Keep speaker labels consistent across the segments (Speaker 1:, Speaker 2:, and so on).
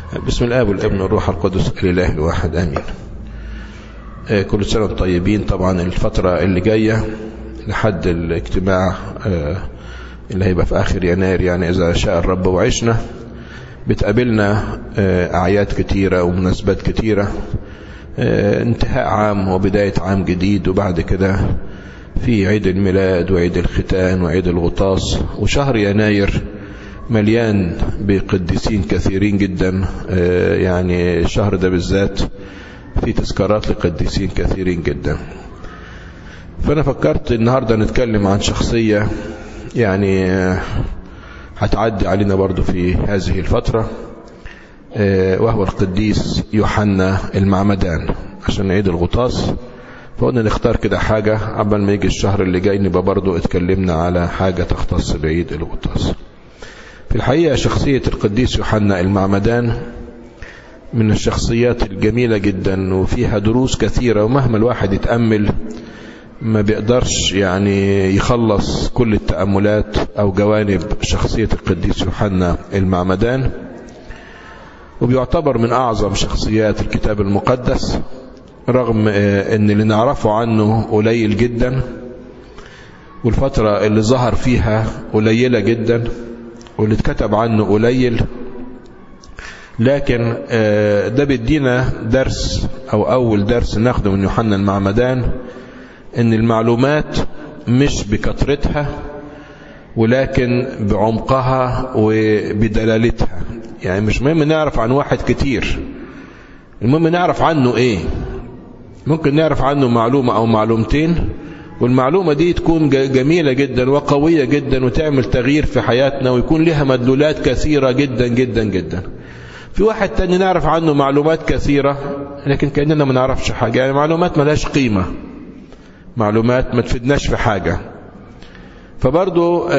Speaker 1: بسم الآب والابن والروح القدس الإله الواحد آمين كل سنة وانتم طيبين طبعا الفترة اللي جاية لحد الاجتماع اللي هيبقى في آخر يناير يعني إذا شاء الرب وعشنا بتقابلنا أعياد كتيرة ومناسبات كتيرة انتهاء عام وبداية عام جديد وبعد كده في عيد الميلاد وعيد الختان وعيد الغطاس وشهر يناير مليان بقديسين كثيرين جدا يعني الشهر ده بالذات في تذكارات لقديسين كثيرين جدا فأنا فكرت النهاردة نتكلم عن شخصية يعني هتعدي علينا برضو في هذه الفترة وهو القديس يوحنا المعمدان عشان عيد الغطاس فقلنا نختار كده حاجة قبل ما يجي الشهر اللي جاي نبقى برضو اتكلمنا على حاجة تختص بعيد الغطاس في الحقيقة شخصية القديس يوحنا المعمدان من الشخصيات الجميلة جدا وفيها دروس كثيرة ومهما الواحد يتأمل ما بيقدرش يعني يخلص كل التأملات أو جوانب شخصية القديس يوحنا المعمدان وبيعتبر من أعظم شخصيات الكتاب المقدس رغم أن اللي نعرفه عنه قليل جدا والفترة اللي ظهر فيها قليلة جدا واللي اتكتب عنه قليل لكن ده بيدينا درس أو أول درس ناخده من يوحنا المعمدان أن المعلومات مش بكثرتها ولكن بعمقها وبدلالتها يعني مش مهم نعرف عن واحد كتير المهم نعرف عنه ايه ممكن نعرف عنه معلومة او معلومتين والمعلومة دي تكون جميلة جدا وقوية جدا وتعمل تغيير في حياتنا ويكون لها مدلولات كثيرة جدا جدا جدا في واحد تاني نعرف عنه معلومات كثيرة لكن كأننا ما نعرفش حاجة يعني معلومات ملهاش قيمة معلومات ما تفيدناش في حاجة فبرضو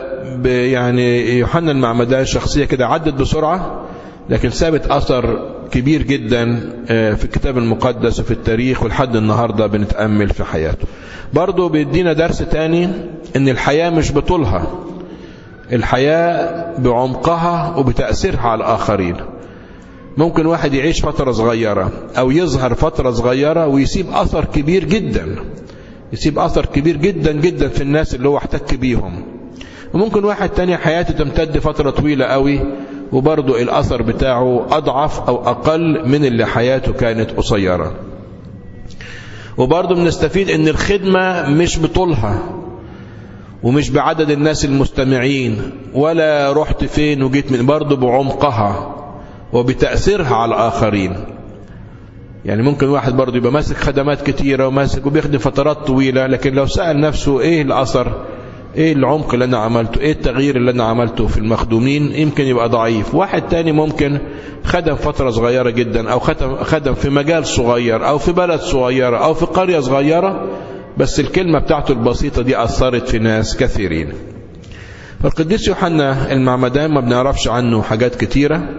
Speaker 1: يعني يوحنا المعمدان شخصية كده عدت بسرعة لكن سابت أثر كبير جدا في الكتاب المقدس وفي التاريخ ولحد النهاردة بنتأمل في حياته برضو بيدينا درس تاني ان الحياة مش بطولها الحياة بعمقها وبتأثيرها على الآخرين ممكن واحد يعيش فترة صغيرة أو يظهر فترة صغيرة ويسيب أثر كبير جدا يسيب أثر كبير جدا جدا في الناس اللي هو احتك بيهم وممكن واحد تاني حياته تمتد فترة طويلة قوي وبرضه الأثر بتاعه أضعف أو أقل من اللي حياته كانت قصيرة وبرضه بنستفيد ان الخدمة مش بطولها ومش بعدد الناس المستمعين ولا رحت فين وجيت من برضه بعمقها وبتأثيرها على الآخرين يعني ممكن واحد برضه يبقى ماسك خدمات كتيرة وماسك وبيخدم فترات طويلة لكن لو سأل نفسه ايه الأثر ايه العمق اللي انا عملته ايه التغيير اللي انا عملته في المخدومين يمكن يبقى ضعيف واحد تاني ممكن خدم فترة صغيرة جدا او خدم, خدم في مجال صغير او في بلد صغيرة او في قرية صغيرة بس الكلمة بتاعته البسيطة دي أثرت في ناس كثيرين فالقديس يوحنا المعمدان ما بنعرفش عنه حاجات كتيرة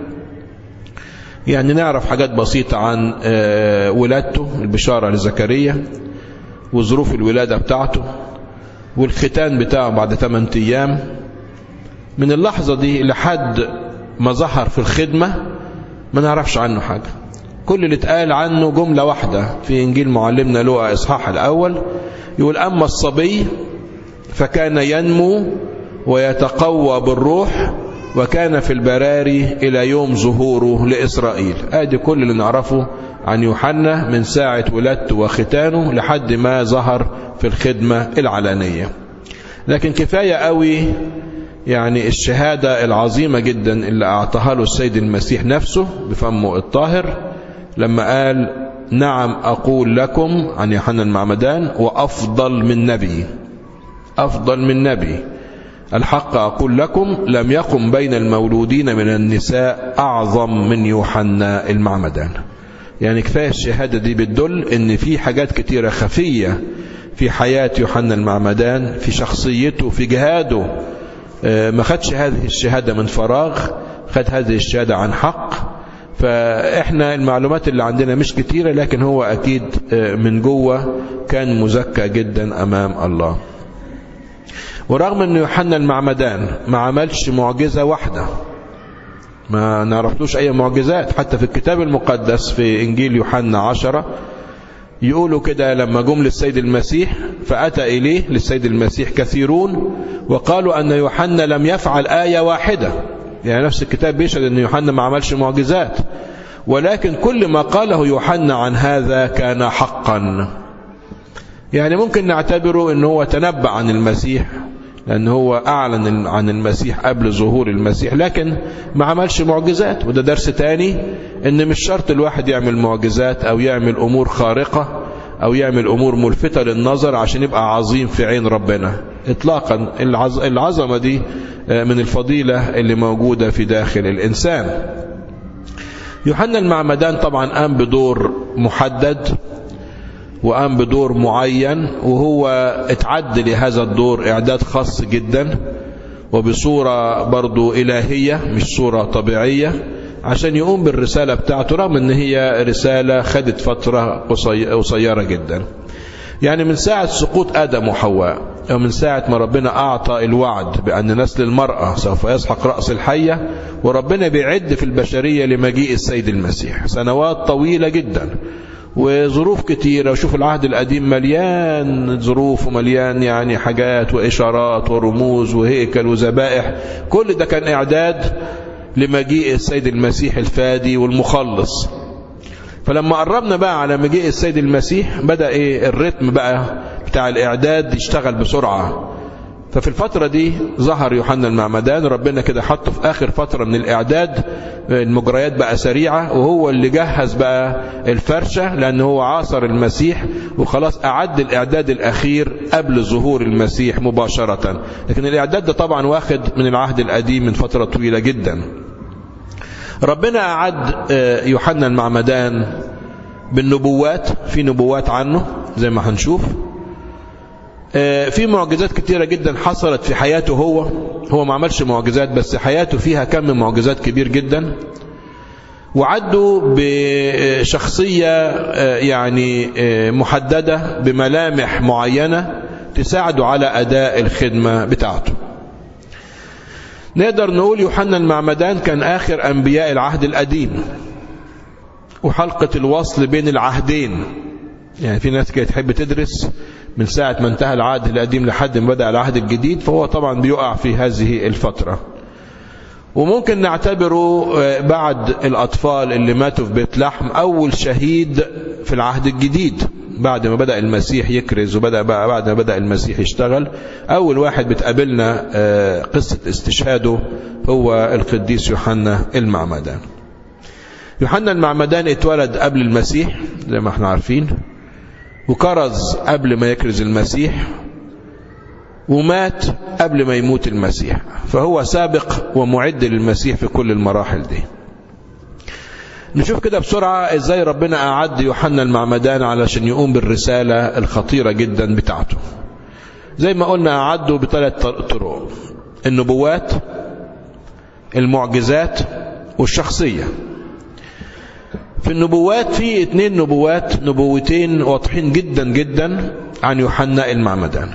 Speaker 1: يعني نعرف حاجات بسيطة عن ولادته البشارة لزكريا وظروف الولادة بتاعته والختان بتاعه بعد 8 أيام من اللحظة دي لحد ما ظهر في الخدمة ما نعرفش عنه حاجة كل اللي اتقال عنه جملة واحدة في إنجيل معلمنا لوقا إصحاح الأول يقول أما الصبي فكان ينمو ويتقوى بالروح وكان في البراري إلى يوم ظهوره لإسرائيل آدي كل اللي نعرفه عن يوحنا من ساعة ولادته وختانه لحد ما ظهر في الخدمة العلانية لكن كفاية قوي يعني الشهادة العظيمة جدا اللي أعطاها له السيد المسيح نفسه بفمه الطاهر لما قال نعم أقول لكم عن يوحنا المعمدان وأفضل من نبي أفضل من نبي الحق أقول لكم لم يقم بين المولودين من النساء أعظم من يوحنا المعمدان يعني كفاية الشهادة دي بتدل ان في حاجات كتيرة خفية في حياة يوحنا المعمدان في شخصيته في جهاده ما خدش هذه الشهادة من فراغ خد هذه الشهادة عن حق فإحنا المعلومات اللي عندنا مش كتيرة لكن هو أكيد من جوه كان مزكى جدا أمام الله ورغم أن يوحنا المعمدان ما عملش معجزة واحدة ما نعرفلوش أي معجزات حتى في الكتاب المقدس في إنجيل يوحنا عشرة يقولوا كده لما جم للسيد المسيح فأتى إليه للسيد المسيح كثيرون وقالوا أن يوحنا لم يفعل آية واحدة يعني نفس الكتاب بيشهد أن يوحنا ما عملش معجزات ولكن كل ما قاله يوحنا عن هذا كان حقا يعني ممكن نعتبره أنه هو تنبأ عن المسيح لأن هو أعلن عن المسيح قبل ظهور المسيح لكن ما عملش معجزات وده درس تاني أن مش شرط الواحد يعمل معجزات أو يعمل أمور خارقة أو يعمل أمور ملفتة للنظر عشان يبقى عظيم في عين ربنا إطلاقا العظمة دي من الفضيلة اللي موجودة في داخل الإنسان يوحنا المعمدان طبعا قام بدور محدد وقام بدور معين وهو اتعد لهذا الدور اعداد خاص جدا وبصورة برضو إلهية مش صورة طبيعية عشان يقوم بالرسالة بتاعته رغم ان هي رسالة خدت فترة قصيرة جدا يعني من ساعة سقوط آدم وحواء أو من ساعة ما ربنا أعطى الوعد بأن نسل المرأة سوف يسحق رأس الحية وربنا بيعد في البشرية لمجيء السيد المسيح سنوات طويلة جدا وظروف كتيرة وشوف العهد القديم مليان ظروف ومليان يعني حاجات وإشارات ورموز وهيكل وذبائح كل ده كان إعداد لمجيء السيد المسيح الفادي والمخلص فلما قربنا بقى على مجيء السيد المسيح بدأ إيه الرتم بقى بتاع الإعداد يشتغل بسرعة ففي الفترة دي ظهر يوحنا المعمدان ربنا كده حطه في آخر فترة من الإعداد المجريات بقى سريعة وهو اللي جهز بقى الفرشة لأنه هو عاصر المسيح وخلاص أعد الإعداد الأخير قبل ظهور المسيح مباشرة لكن الإعداد ده طبعا واخد من العهد القديم من فترة طويلة جدا ربنا أعد يوحنا المعمدان بالنبوات في نبوات عنه زي ما هنشوف في معجزات كتيرة جدا حصلت في حياته هو هو ما عملش معجزات بس حياته فيها كم من معجزات كبير جدا وعدوا بشخصية يعني محددة بملامح معينة تساعده على أداء الخدمة بتاعته نقدر نقول يوحنا المعمدان كان آخر أنبياء العهد القديم وحلقة الوصل بين العهدين يعني في ناس كانت تحب تدرس من ساعة ما انتهى العهد القديم لحد ما بدأ العهد الجديد فهو طبعا بيقع في هذه الفترة وممكن نعتبره بعد الأطفال اللي ماتوا في بيت لحم أول شهيد في العهد الجديد بعد ما بدأ المسيح يكرز وبدأ بقى بعد ما بدأ المسيح يشتغل أول واحد بتقابلنا قصة استشهاده هو القديس يوحنا المعمدان يوحنا المعمدان اتولد قبل المسيح زي ما احنا عارفين وكرز قبل ما يكرز المسيح ومات قبل ما يموت المسيح فهو سابق ومعد للمسيح في كل المراحل دي نشوف كده بسرعة ازاي ربنا أعد يوحنا المعمدان علشان يقوم بالرسالة الخطيرة جدا بتاعته زي ما قلنا أعده بثلاث طرق النبوات المعجزات والشخصية في النبوات في اتنين نبوات نبوتين واضحين جدا جدا عن يوحنا المعمدان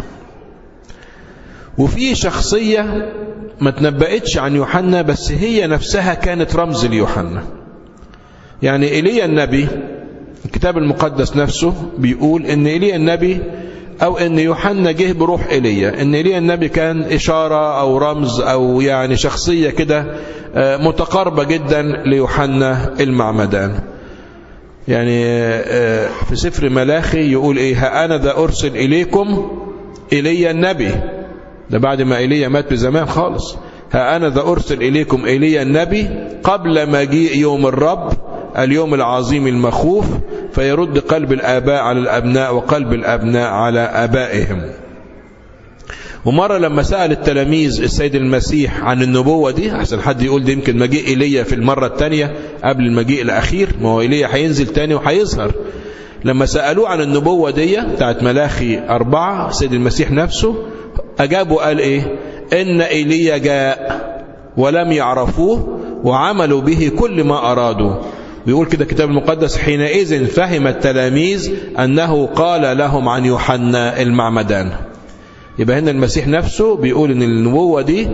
Speaker 1: وفي شخصية ما تنبأتش عن يوحنا بس هي نفسها كانت رمز ليوحنا يعني إيليا النبي الكتاب المقدس نفسه بيقول ان إيليا النبي او ان يوحنا جه بروح ايليا ان ايليا النبي كان اشاره او رمز او يعني شخصيه كده متقاربه جدا ليوحنا المعمدان يعني في سفر ملاخي يقول ايه ها انا ذا ارسل اليكم ايليا النبي ده بعد ما ايليا مات بزمان خالص ها انا ذا ارسل اليكم ايليا النبي قبل مجيء يوم الرب اليوم العظيم المخوف فيرد قلب الآباء على الأبناء وقلب الأبناء على آبائهم ومرة لما سأل التلاميذ السيد المسيح عن النبوة دي أحسن حد يقول دي يمكن مجيء إيليا في المرة الثانية قبل المجيء الأخير ما هو إيليا هينزل تاني وهيظهر لما سألوه عن النبوة دي بتاعت ملاخي أربعة السيد المسيح نفسه أجابوا قال إيه إن إيليا جاء ولم يعرفوه وعملوا به كل ما أرادوا بيقول كده الكتاب المقدس حينئذ فهم التلاميذ أنه قال لهم عن يوحنا المعمدان يبقى هنا المسيح نفسه بيقول ان النبوة دي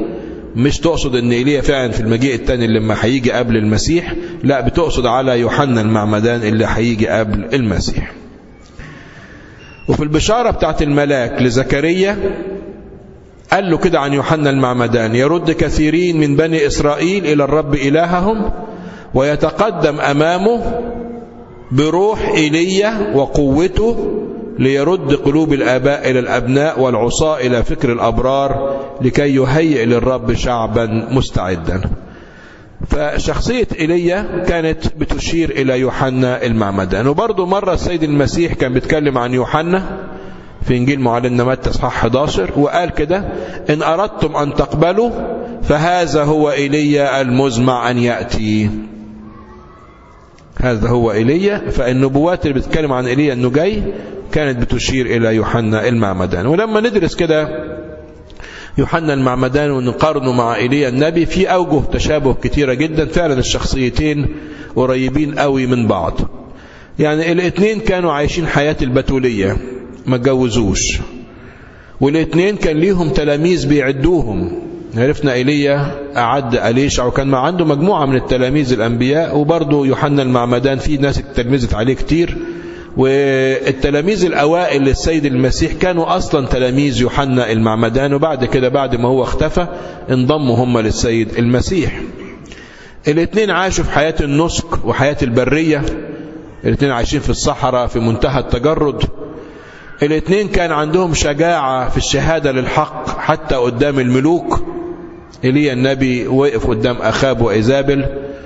Speaker 1: مش تقصد ان ايليا فعلا في المجيء الثاني اللي لما هيجي قبل المسيح لا بتقصد على يوحنا المعمدان اللي هيجي قبل المسيح وفي البشارة بتاعت الملاك لزكريا قال له كده عن يوحنا المعمدان يرد كثيرين من بني إسرائيل إلى الرب إلههم ويتقدم أمامه بروح إيليا وقوته ليرد قلوب الآباء إلى الأبناء والعصاة إلى فكر الأبرار لكي يهيئ للرب شعبا مستعدا فشخصية إيليا كانت بتشير إلى يوحنا المعمدان وبرضه مرة السيد المسيح كان بيتكلم عن يوحنا في إنجيل معلمنا متى اصحاح 11 وقال كده إن أردتم أن تقبلوا فهذا هو إيليا المزمع أن يأتي هذا هو إيليا فالنبوات اللي بتتكلم عن إيليا أنه جاي كانت بتشير إلى يوحنا المعمدان ولما ندرس كده يوحنا المعمدان ونقارنه مع إيليا النبي في أوجه تشابه كتيرة جدا فعلا الشخصيتين قريبين قوي من بعض يعني الاثنين كانوا عايشين حياة البتولية ما اتجوزوش والاثنين كان ليهم تلاميذ بيعدوهم عرفنا ايليا اعد اليشع وكان ما عنده مجموعه من التلاميذ الانبياء وبرضه يوحنا المعمدان في ناس تلمذت عليه كتير والتلاميذ الاوائل للسيد المسيح كانوا اصلا تلاميذ يوحنا المعمدان وبعد كده بعد ما هو اختفى انضموا هم للسيد المسيح الاثنين عاشوا في حياه النسك وحياه البريه الاثنين عايشين في الصحراء في منتهى التجرد الاثنين كان عندهم شجاعة في الشهادة للحق حتى قدام الملوك إيليا النبي وقف قدام أخاب وإيزابل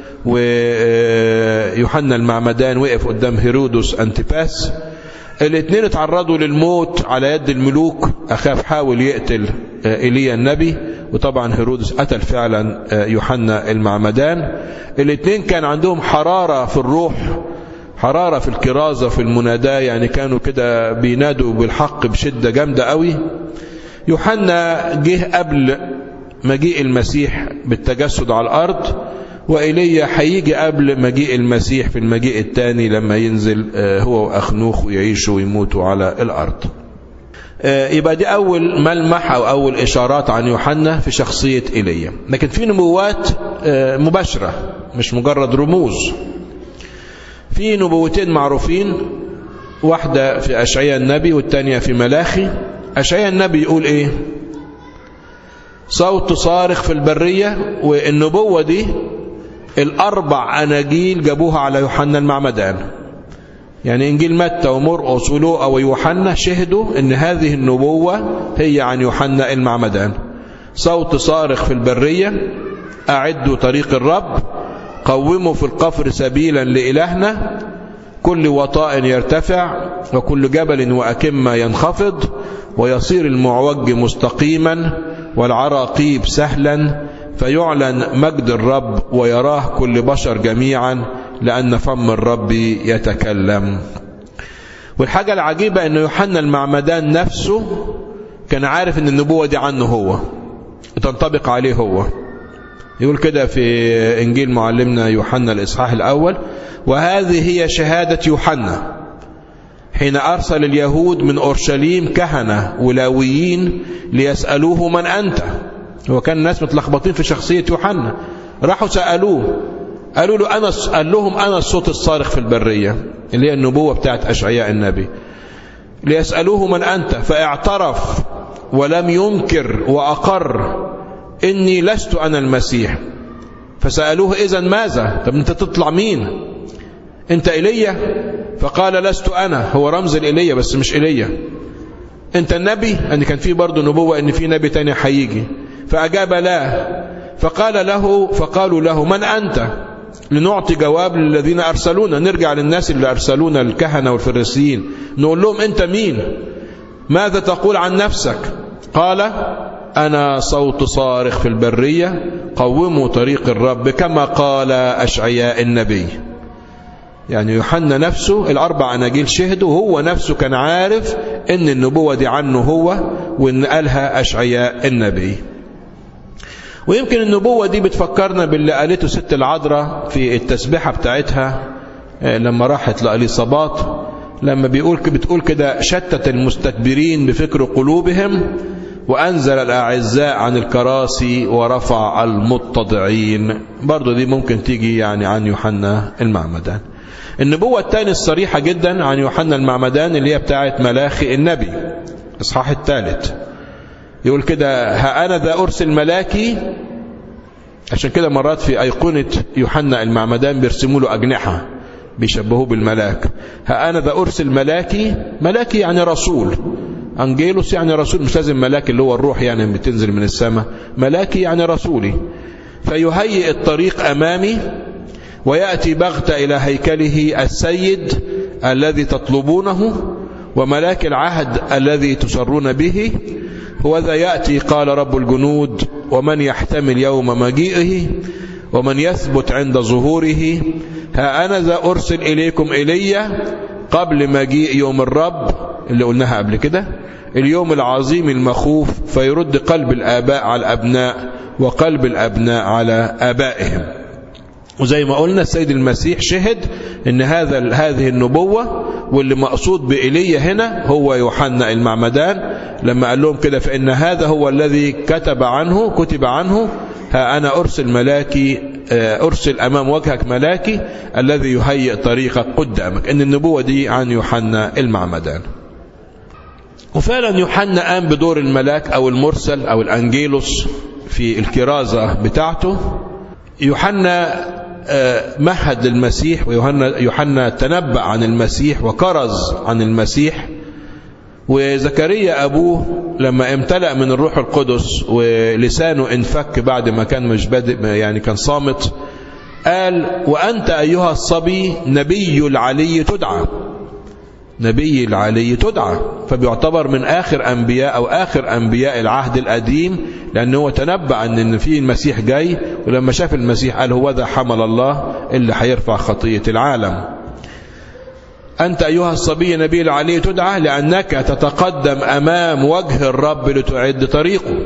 Speaker 1: ويوحنا المعمدان وقف قدام هيرودس أنتفاس الاثنين اتعرضوا للموت على يد الملوك أخاب حاول يقتل إيليا النبي وطبعا هيرودس قتل فعلا يوحنا المعمدان الاثنين كان عندهم حرارة في الروح حرارة في الكرازة في المناداة يعني كانوا كده بينادوا بالحق بشدة جامدة قوي يوحنا جه قبل مجيء المسيح بالتجسد على الأرض وإيليا هيجي قبل مجيء المسيح في المجيء الثاني لما ينزل هو وأخنوخ ويعيشوا ويموتوا على الأرض يبقى دي أول ملمح أو أول إشارات عن يوحنا في شخصية إيليا لكن في نبوات مباشرة مش مجرد رموز في نبوتين معروفين واحدة في أشعياء النبي والتانية في ملاخي أشعياء النبي يقول إيه صوت صارخ في البرية والنبوة دي الأربع أناجيل جابوها على يوحنا المعمدان يعني إنجيل متى ومرقس ولوقا ويوحنا شهدوا أن هذه النبوة هي عن يوحنا المعمدان صوت صارخ في البرية أعدوا طريق الرب قوموا في القفر سبيلا لإلهنا كل وطاء يرتفع وكل جبل وأكمة ينخفض ويصير المعوج مستقيما والعراقيب سهلا فيعلن مجد الرب ويراه كل بشر جميعا لأن فم الرب يتكلم والحاجة العجيبة أن يوحنا المعمدان نفسه كان عارف أن النبوة دي عنه هو تنطبق عليه هو يقول كده في إنجيل معلمنا يوحنا الإصحاح الأول وهذه هي شهادة يوحنا حين أرسل اليهود من أورشليم كهنة ولاويين ليسألوه من أنت هو كان الناس متلخبطين في شخصية يوحنا راحوا سألوه قالوا له أنا قال لهم أنا الصوت الصارخ في البرية اللي هي النبوة بتاعت أشعياء النبي ليسألوه من أنت فاعترف ولم ينكر وأقر إني لست أنا المسيح فسألوه إذا ماذا طب أنت تطلع مين أنت إيليا فقال لست أنا هو رمز الإيليا بس مش إيليا أنت النبي أن كان في برضه نبوة أن في نبي تاني هيجي فأجاب لا فقال له فقالوا له من أنت لنعطي جواب للذين أرسلونا نرجع للناس اللي أرسلونا الكهنة والفريسيين نقول لهم أنت مين ماذا تقول عن نفسك قال أنا صوت صارخ في البرية قوموا طريق الرب كما قال أشعياء النبي يعني يوحنا نفسه الأربع أناجيل شهدوا هو نفسه كان عارف أن النبوة دي عنه هو وأن قالها أشعياء النبي ويمكن النبوة دي بتفكرنا باللي قالته ست العذراء في التسبيحة بتاعتها لما راحت لأليصابات لما بيقول بتقول كده شتت المستكبرين بفكر قلوبهم وأنزل الأعزاء عن الكراسي ورفع المتضعين برضو دي ممكن تيجي يعني عن يوحنا المعمدان النبوة الثانية الصريحة جدا عن يوحنا المعمدان اللي هي بتاعت ملاخي النبي إصحاح الثالث يقول كده ها أنا ذا أرسل ملاكي عشان كده مرات في أيقونة يوحنا المعمدان بيرسموا له أجنحة بيشبهوه بالملاك ها أنا ذا أرسل ملاكي ملاكي يعني رسول أنجيلوس يعني رسول مش لازم ملاك اللي هو الروح يعني بتنزل من السماء ملاكي يعني رسولي فيهيئ الطريق أمامي ويأتي بغتة إلى هيكله السيد الذي تطلبونه وملاك العهد الذي تسرون به هو ذا يأتي قال رب الجنود ومن يحتمل يوم مجيئه ومن يثبت عند ظهوره ها أنا ذا أرسل إليكم إلي قبل مجيء يوم الرب اللي قلناها قبل كده اليوم العظيم المخوف فيرد قلب الآباء على الأبناء وقلب الأبناء على آبائهم وزي ما قلنا السيد المسيح شهد ان هذا هذه النبوة واللي مقصود بإيليا هنا هو يوحنا المعمدان لما قال لهم كده فإن هذا هو الذي كتب عنه كتب عنه ها أنا أرسل ملاكي أرسل أمام وجهك ملاكي الذي يهيئ طريقك قدامك إن النبوة دي عن يوحنا المعمدان وفعلا يوحنا قام بدور الملاك أو المرسل أو الأنجيلوس في الكرازة بتاعته يوحنا مهد للمسيح ويوحنا يوحنا تنبأ عن المسيح وكرز عن المسيح وزكريا أبوه لما امتلأ من الروح القدس ولسانه انفك بعد ما كان مش بادئ يعني كان صامت قال وأنت أيها الصبي نبي العلي تدعى نبي العلي تدعى فبيعتبر من آخر أنبياء أو آخر أنبياء العهد القديم لأنه هو تنبأ أن في المسيح جاي ولما شاف المسيح قال هو ذا حمل الله اللي هيرفع خطية العالم أنت أيها الصبي نبي العلي تدعى لأنك تتقدم أمام وجه الرب لتعد طريقه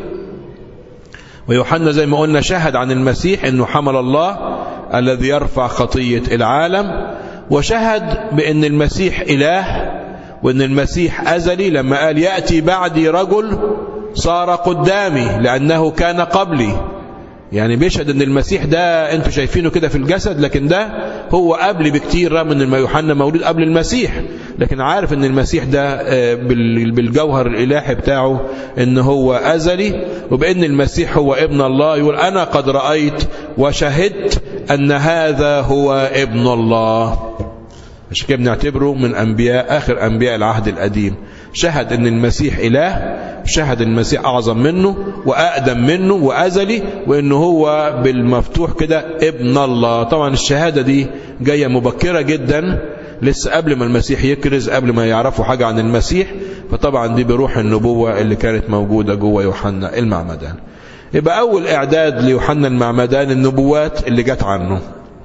Speaker 1: ويوحنا زي ما قلنا شهد عن المسيح أنه حمل الله الذي يرفع خطية العالم وشهد بأن المسيح إله وأن المسيح أزلي لما قال يأتي بعدي رجل صار قدامي لأنه كان قبلي يعني بيشهد ان المسيح ده انتوا شايفينه كده في الجسد لكن ده هو قبل بكتير رغم ان يوحنا مولود قبل المسيح لكن عارف ان المسيح ده بالجوهر الالهي بتاعه ان هو ازلي وبان المسيح هو ابن الله يقول انا قد رايت وشهدت ان هذا هو ابن الله عشان كده بنعتبره من انبياء اخر انبياء العهد القديم شهد ان المسيح اله شهد المسيح اعظم منه واقدم منه وازلي وانه هو بالمفتوح كده ابن الله طبعا الشهاده دي جايه مبكره جدا لسه قبل ما المسيح يكرز قبل ما يعرفوا حاجه عن المسيح فطبعا دي بروح النبوه اللي كانت موجوده جوه يوحنا المعمدان يبقى اول اعداد ليوحنا المعمدان النبوات اللي جت عنه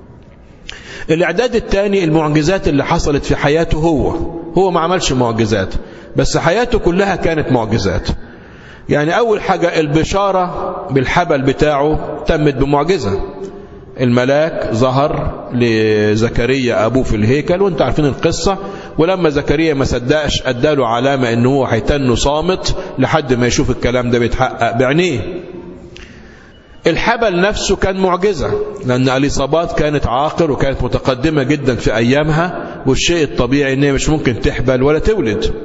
Speaker 1: الاعداد الثاني المعجزات اللي حصلت في حياته هو هو ما عملش معجزات بس حياته كلها كانت معجزات يعني اول حاجة البشارة بالحبل بتاعه تمت بمعجزة الملاك ظهر لزكريا ابوه في الهيكل وانت عارفين القصة ولما زكريا ما صدقش اداله علامة ان هو هيتنه صامت لحد ما يشوف الكلام ده بيتحقق بعينيه الحبل نفسه كان معجزة لأن أليصابات كانت عاقر وكانت متقدمة جدا في أيامها والشيء الطبيعي أنها مش ممكن تحبل ولا تولد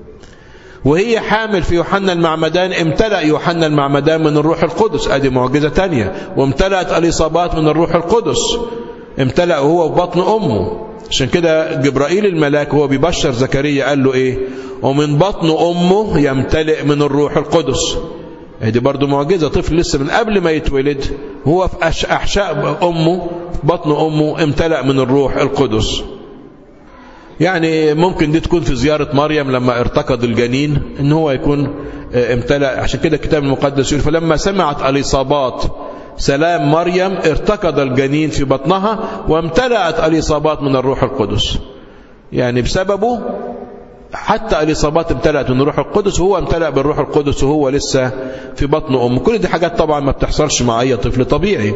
Speaker 1: وهي حامل في يوحنا المعمدان امتلأ يوحنا المعمدان من الروح القدس ادي معجزة تانية وامتلأت أليصابات من الروح القدس امتلأ هو في بطن أمه عشان كده جبرائيل الملاك هو بيبشر زكريا قال له ايه ومن بطن أمه يمتلئ من الروح القدس دي برضو معجزة طفل لسه من قبل ما يتولد هو في أحشاء أمه بطن أمه امتلأ من الروح القدس يعني ممكن دي تكون في زيارة مريم لما ارتقد الجنين ان هو يكون امتلأ عشان كده الكتاب المقدس يقول فلما سمعت اليصابات سلام مريم ارتقد الجنين في بطنها وامتلأت اليصابات من الروح القدس يعني بسببه حتى الإصابات امتلأت من الروح القدس وهو امتلأ بالروح القدس وهو لسه في بطن أمه كل دي حاجات طبعا ما بتحصلش مع أي طفل طبيعي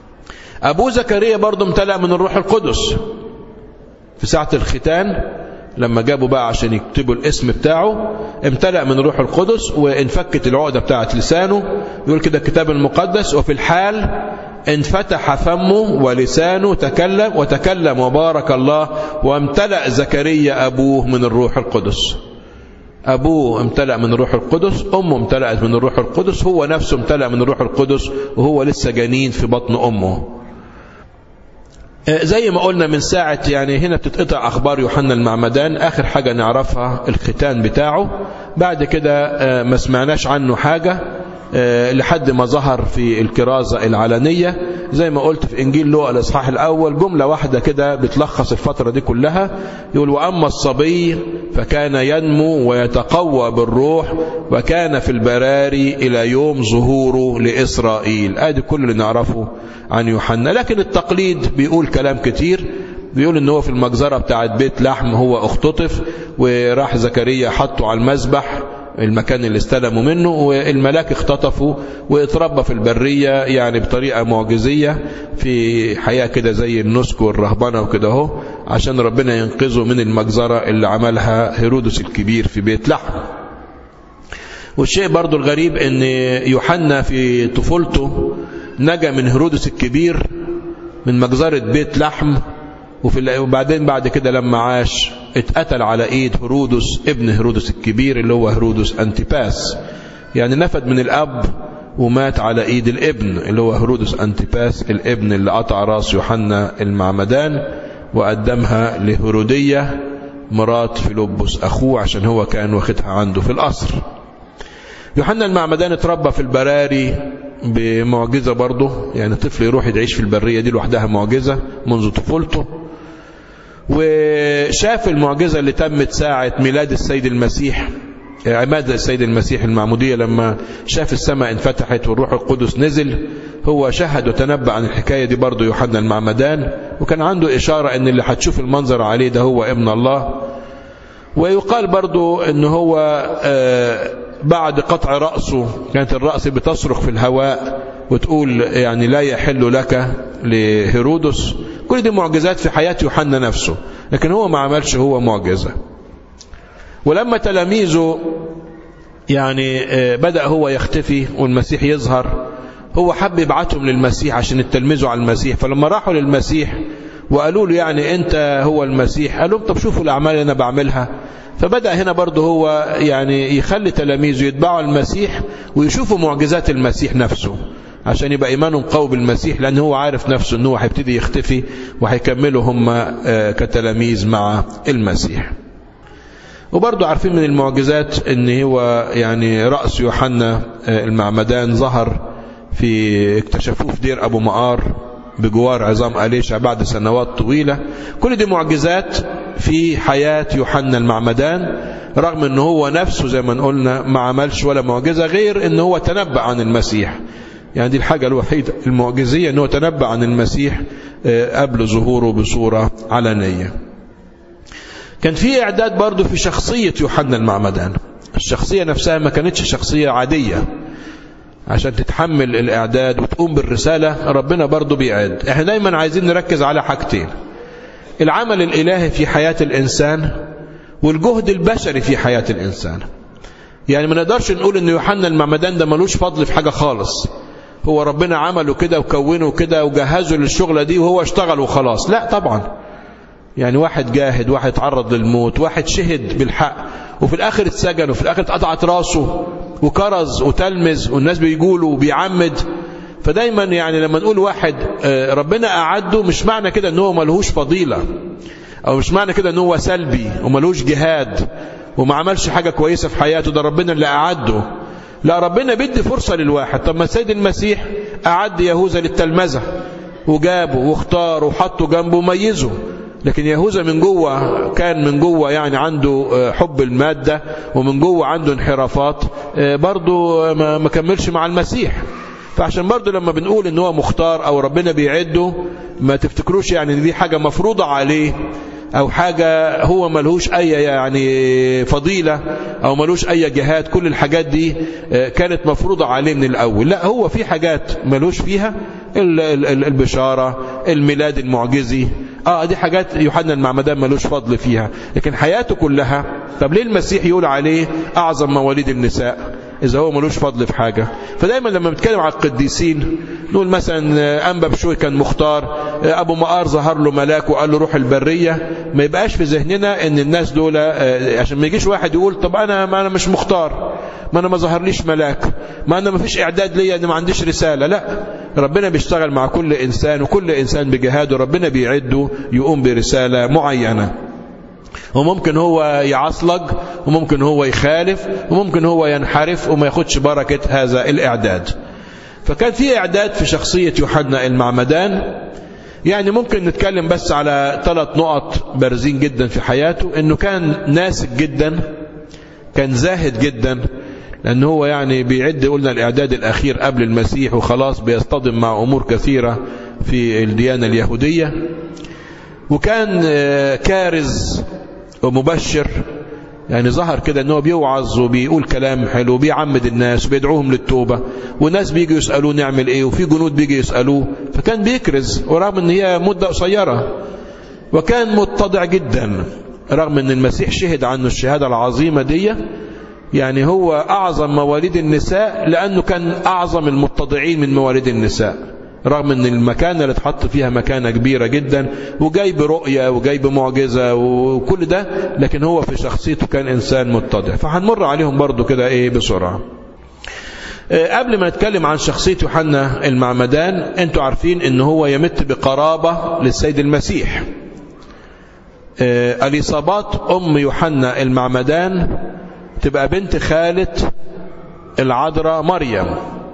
Speaker 1: أبو زكريا برضه امتلأ من الروح القدس في ساعة الختان لما جابوا بقى عشان يكتبوا الاسم بتاعه امتلأ من روح القدس وانفكت العقدة بتاعت لسانه يقول كده الكتاب المقدس وفي الحال انفتح فمه ولسانه تكلم وتكلم وبارك الله وامتلأ زكريا أبوه من الروح القدس أبوه امتلأ من الروح القدس أمه امتلأت من الروح القدس هو نفسه امتلأ من الروح القدس وهو لسه جنين في بطن أمه زي ما قلنا من ساعة يعني هنا بتتقطع أخبار يوحنا المعمدان آخر حاجة نعرفها الختان بتاعه بعد كده ما سمعناش عنه حاجة لحد ما ظهر في الكرازة العلنية زي ما قلت في إنجيل لوقا الإصحاح الأول جملة واحدة كده بتلخص الفترة دي كلها يقول وأما الصبي فكان ينمو ويتقوى بالروح وكان في البراري إلى يوم ظهوره لإسرائيل آدي كل اللي نعرفه عن يوحنا لكن التقليد بيقول كلام كتير بيقول ان هو في المجزرة بتاعت بيت لحم هو اختطف وراح زكريا حطه على المذبح المكان اللي استلموا منه والملاك اختطفوا واتربى في البرية يعني بطريقة معجزية في حياة كده زي النسك والرهبنة وكده اهو عشان ربنا ينقذه من المجزرة اللي عملها هيرودس الكبير في بيت لحم والشيء برضو الغريب ان يوحنا في طفولته نجا من هيرودس الكبير من مجزرة بيت لحم وفي وبعدين بعد كده لما عاش اتقتل على ايد هرودس ابن هرودس الكبير اللي هو هرودس انتيباس يعني نفد من الاب ومات على ايد الابن اللي هو هرودس انتيباس الابن اللي قطع راس يوحنا المعمدان وقدمها لهرودية مرات فيلبس اخوه عشان هو كان واخدها عنده في القصر يوحنا المعمدان اتربى في البراري بمعجزة برضه يعني طفل يروح يعيش في البرية دي لوحدها معجزة منذ طفولته وشاف المعجزة اللي تمت ساعة ميلاد السيد المسيح عماد السيد المسيح المعمودية لما شاف السماء انفتحت والروح القدس نزل هو شهد وتنبأ عن الحكاية دي برضه يوحنا المعمدان وكان عنده إشارة ان اللي هتشوف المنظر عليه ده هو ابن الله ويقال برضه ان هو بعد قطع رأسه كانت الرأس بتصرخ في الهواء وتقول يعني لا يحل لك لهيرودس كل دي معجزات في حياة يوحنا نفسه لكن هو ما عملش هو معجزة ولما تلاميذه يعني بدأ هو يختفي والمسيح يظهر هو حب يبعتهم للمسيح عشان يتلمذوا على المسيح فلما راحوا للمسيح وقالوا له يعني انت هو المسيح قال لهم طب شوفوا الاعمال اللي انا بعملها فبدأ هنا برضه هو يعني يخلي تلاميذه يتبعوا المسيح ويشوفوا معجزات المسيح نفسه عشان يبقى إيمانهم قوي بالمسيح لأن هو عارف نفسه أنه هيبتدي يختفي وهيكملوا هم كتلاميذ مع المسيح وبرضه عارفين من المعجزات ان هو يعني رأس يوحنا المعمدان ظهر في اكتشفوه في دير أبو مقار بجوار عظام أليشع بعد سنوات طويلة كل دي معجزات في حياة يوحنا المعمدان رغم ان هو نفسه زي ما قلنا ما عملش ولا معجزة غير ان هو تنبأ عن المسيح يعني دي الحاجة الوحيدة المعجزية ان هو تنبأ عن المسيح قبل ظهوره بصورة علنية كان في اعداد برضه في شخصية يوحنا المعمدان الشخصية نفسها ما كانتش شخصية عادية عشان تتحمل الإعداد وتقوم بالرسالة ربنا برضو بيعد احنا دايما عايزين نركز على حاجتين العمل الإلهي في حياة الإنسان والجهد البشري في حياة الإنسان يعني ما نقدرش نقول ان يوحنا المعمدان ده ملوش فضل في حاجة خالص هو ربنا عمله كده وكونه كده وجهزه للشغلة دي وهو اشتغل وخلاص لا طبعا يعني واحد جاهد واحد اتعرض للموت واحد شهد بالحق وفي الاخر اتسجن وفي الاخر اتقطعت راسه وكرز وتلمذ والناس بيقولوا وبيعمد فدايما يعني لما نقول واحد ربنا أعده مش معنى كده ان هو ملهوش فضيلة او مش معنى كده ان هو سلبي وملهوش جهاد وما عملش حاجة كويسة في حياته ده ربنا اللي أعده لا ربنا بيدي فرصة للواحد طب ما السيد المسيح أعد يهوذا للتلمذة وجابه واختاره وحطه جنبه وميزه لكن يهوذا من جوه كان من جوه يعني عنده حب المادة ومن جوه عنده انحرافات برضه ما كملش مع المسيح فعشان برضه لما بنقول ان هو مختار او ربنا بيعده ما تفتكروش يعني ان دي حاجة مفروضة عليه او حاجة هو ملهوش اي يعني فضيلة او ملهوش اي جهاد كل الحاجات دي كانت مفروضة عليه من الاول لا هو في حاجات ملهوش فيها البشارة الميلاد المعجزي اه دي حاجات يوحنا المعمدان ملوش فضل فيها لكن حياته كلها طب ليه المسيح يقول عليه اعظم مواليد النساء اذا هو ملوش فضل في حاجة فدايما لما بنتكلم على القديسين نقول مثلا انبا بشوي كان مختار ابو مقار ظهر له ملاك وقال له روح البرية ما يبقاش في ذهننا ان الناس دول عشان ما يجيش واحد يقول طب انا ما انا مش مختار ما انا ما ظهرليش ملاك ما انا ما فيش اعداد ليا انا ما عنديش رسالة لا ربنا بيشتغل مع كل انسان وكل انسان بجهاده ربنا بيعده يقوم برسالة معينة وممكن هو يعصلج وممكن هو يخالف وممكن هو ينحرف وما ياخدش بركة هذا الإعداد فكان في إعداد في شخصية يوحنا المعمدان يعني ممكن نتكلم بس على ثلاث نقط بارزين جدا في حياته انه كان ناسك جدا كان زاهد جدا لأن هو يعني بيعد قلنا الإعداد الأخير قبل المسيح وخلاص بيصطدم مع أمور كثيرة في الديانة اليهودية وكان كارز ومبشر يعني ظهر كده ان هو بيوعظ وبيقول كلام حلو وبيعمد الناس وبيدعوهم للتوبة وناس بيجوا يسألوه نعمل ايه وفي جنود بيجي يسألوه فكان بيكرز ورغم ان هي مدة قصيرة وكان متضع جدا رغم ان المسيح شهد عنه الشهادة العظيمة دي يعني هو اعظم مواليد النساء لانه كان اعظم المتضعين من مواليد النساء رغم ان المكانة اللي اتحط فيها مكانة كبيرة جدا وجاي برؤية وجاي بمعجزة وكل ده لكن هو في شخصيته كان انسان متضع فهنمر عليهم برضو كده ايه بسرعة قبل ما نتكلم عن شخصية يوحنا المعمدان انتوا عارفين ان هو يمت بقرابة للسيد المسيح اليصابات ام يوحنا المعمدان تبقى بنت خالة العذراء مريم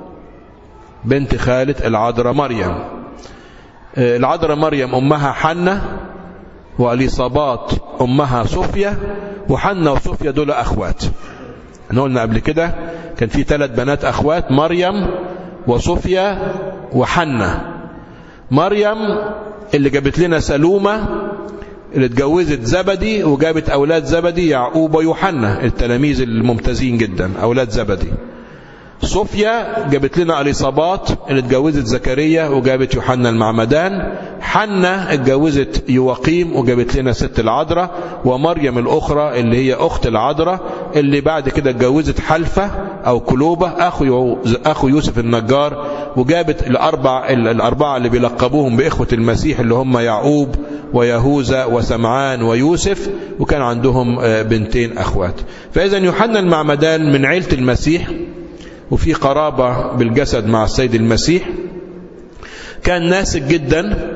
Speaker 1: بنت خالة العذراء مريم العذراء مريم أمها حنة وأليصابات أمها صوفيا وحنة وصوفيا دول أخوات احنا قلنا قبل كده كان في ثلاث بنات أخوات مريم وصوفيا وحنة مريم اللي جابت لنا سلومة اللي اتجوزت زبدي وجابت أولاد زبدي يعقوب ويوحنا التلاميذ الممتازين جدا أولاد زبدي صوفيا جابت لنا اليصابات اللي اتجوزت زكريا وجابت يوحنا المعمدان حنة اتجوزت يواقيم وجابت لنا ست العذراء ومريم الأخرى اللي هي أخت العذراء اللي بعد كده اتجوزت حلفة أو كلوبة أخو أخو يوسف النجار وجابت الأربع الأربعة اللي بيلقبوهم بإخوة المسيح اللي هم يعقوب ويهوذا وسمعان ويوسف وكان عندهم بنتين أخوات فإذا يوحنا المعمدان من عيلة المسيح وفي قرابة بالجسد مع السيد المسيح كان ناسك جدا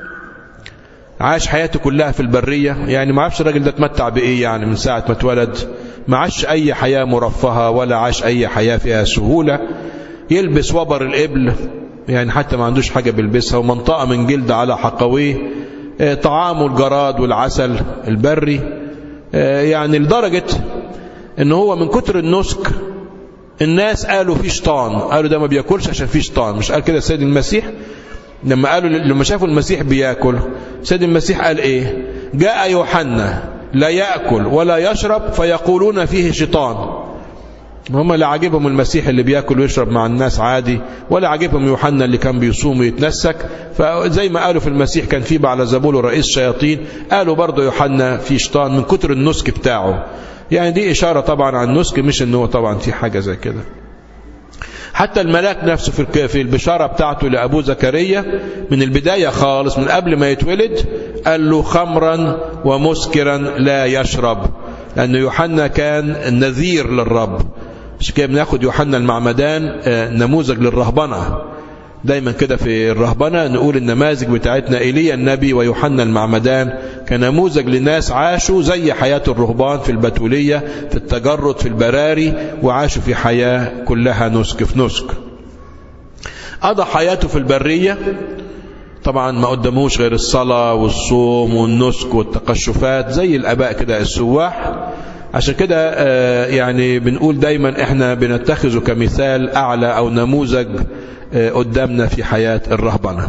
Speaker 1: عاش حياته كلها في البرية يعني ما عرفش الراجل ده اتمتع بإيه يعني من ساعة ما اتولد ما عاش أي حياة مرفهة ولا عاش أي حياة فيها سهولة يلبس وبر الإبل يعني حتى ما عندوش حاجة بيلبسها ومنطقة من جلد على حقويه طعامه الجراد والعسل البري يعني لدرجة ان هو من كتر النسك الناس قالوا في شيطان قالوا ده ما بياكلش عشان في شيطان مش قال كده السيد المسيح لما قالوا لما شافوا المسيح بياكل السيد المسيح قال ايه جاء يوحنا لا يأكل ولا يشرب فيقولون فيه شيطان هم لا عاجبهم المسيح اللي بياكل ويشرب مع الناس عادي ولا عاجبهم يوحنا اللي كان بيصوم ويتنسك فزي ما قالوا في المسيح كان في بعلزبول رئيس شياطين قالوا برضه يوحنا في شيطان من كتر النسك بتاعه يعني دي إشارة طبعا عن النسك مش انه طبعا في حاجة زي كده حتى الملاك نفسه في في البشارة بتاعته لأبو زكريا من البداية خالص من قبل ما يتولد قال له خمرا ومسكرا لا يشرب لأن يوحنا كان نذير للرب مش كده بناخد يوحنا المعمدان نموذج للرهبنة دايما كده في الرهبنة نقول النماذج بتاعتنا إيليا النبي ويوحنا المعمدان كنموذج لناس عاشوا زي حياة الرهبان في البتولية في التجرد في البراري وعاشوا في حياة كلها نسك في نسك قضى حياته في البرية طبعا ما قدموش غير الصلاة والصوم والنسك والتقشفات زي الأباء كده السواح عشان كده يعني بنقول دايما احنا بنتخذه كمثال أعلى أو نموذج قدامنا في حياة الرهبنة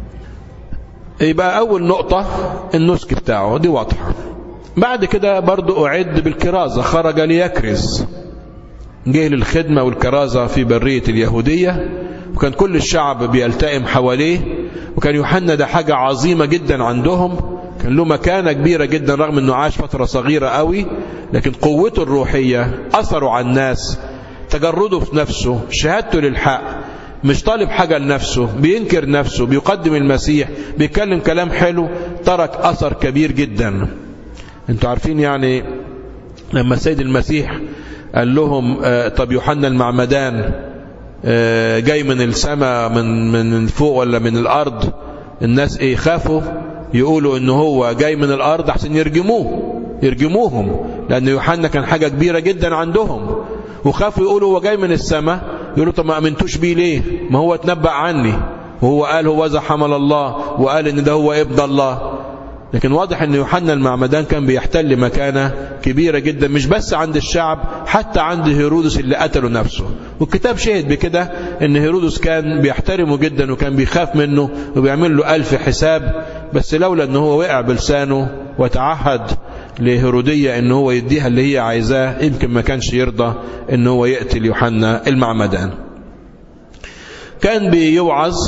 Speaker 1: يبقى أول نقطة النسك بتاعه دي واضحة بعد كده برضو أعد بالكرازة خرج ليكرز جه للخدمة والكرازة في برية اليهودية وكان كل الشعب بيلتئم حواليه وكان يوحنا ده حاجة عظيمة جدا عندهم كان له مكانة كبيرة جدا رغم أنه عاش فترة صغيرة قوي لكن قوته الروحية أثره على الناس تجرده في نفسه شهادته للحق مش طالب حاجة لنفسه بينكر نفسه بيقدم المسيح بيتكلم كلام حلو ترك أثر كبير جدا انتوا عارفين يعني لما السيد المسيح قال لهم آه طب يوحنا المعمدان آه جاي من السماء من من فوق ولا من الارض الناس ايه خافوا يقولوا ان هو جاي من الارض عشان يرجموه يرجموهم لان يوحنا كان حاجه كبيره جدا عندهم وخافوا يقولوا هو جاي من السماء يقولوا طب ما امنتوش بيه ليه ما هو اتنبأ عني وهو قال هو ذا حمل الله وقال ان ده هو ابن الله لكن واضح ان يوحنا المعمدان كان بيحتل مكانة كبيرة جدا مش بس عند الشعب حتى عند هيرودس اللي قتله نفسه والكتاب شهد بكده ان هيرودس كان بيحترمه جدا وكان بيخاف منه وبيعمل له ألف حساب بس لولا ان هو وقع بلسانه وتعهد لهيرودية ان هو يديها اللي هي عايزاه يمكن ما كانش يرضى ان هو يقتل يوحنا المعمدان كان بيوعظ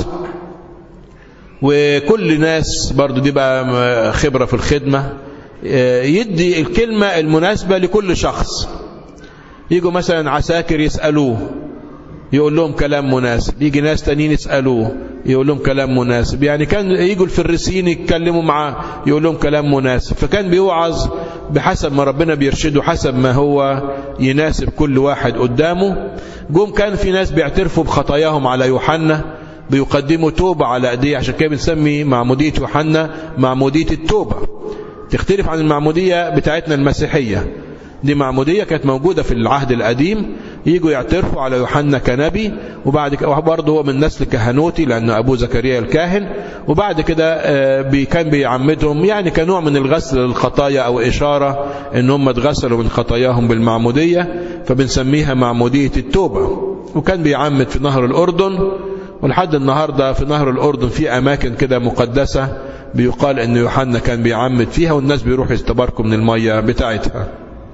Speaker 1: وكل ناس برضو دي بقى خبرة في الخدمة يدي الكلمة المناسبة لكل شخص يجوا مثلا عساكر يسألوه يقول لهم كلام مناسب يجي ناس تانيين يسألوه يقول لهم كلام مناسب يعني كان يجوا الفريسيين يتكلموا معاه يقول لهم كلام مناسب فكان بيوعظ بحسب ما ربنا بيرشده حسب ما هو يناسب كل واحد قدامه جم كان في ناس بيعترفوا بخطاياهم على يوحنا بيقدموا توبة على ايديه عشان كده بنسمي معمودية يوحنا معمودية التوبة تختلف عن المعمودية بتاعتنا المسيحية دي معمودية كانت موجودة في العهد القديم يجوا يعترفوا على يوحنا كنبي وبعد كده برضه هو من نسل كهنوتي لأن أبوه زكريا الكاهن وبعد كده كان بيعمدهم يعني كنوع من الغسل للخطايا أو إشارة إن هم اتغسلوا من خطاياهم بالمعمودية فبنسميها معمودية التوبة وكان بيعمد في نهر الأردن ولحد النهاردة في نهر الأردن في أماكن كده مقدسة بيقال أن يوحنا كان بيعمد فيها والناس بيروحوا يستباركوا من المية بتاعتها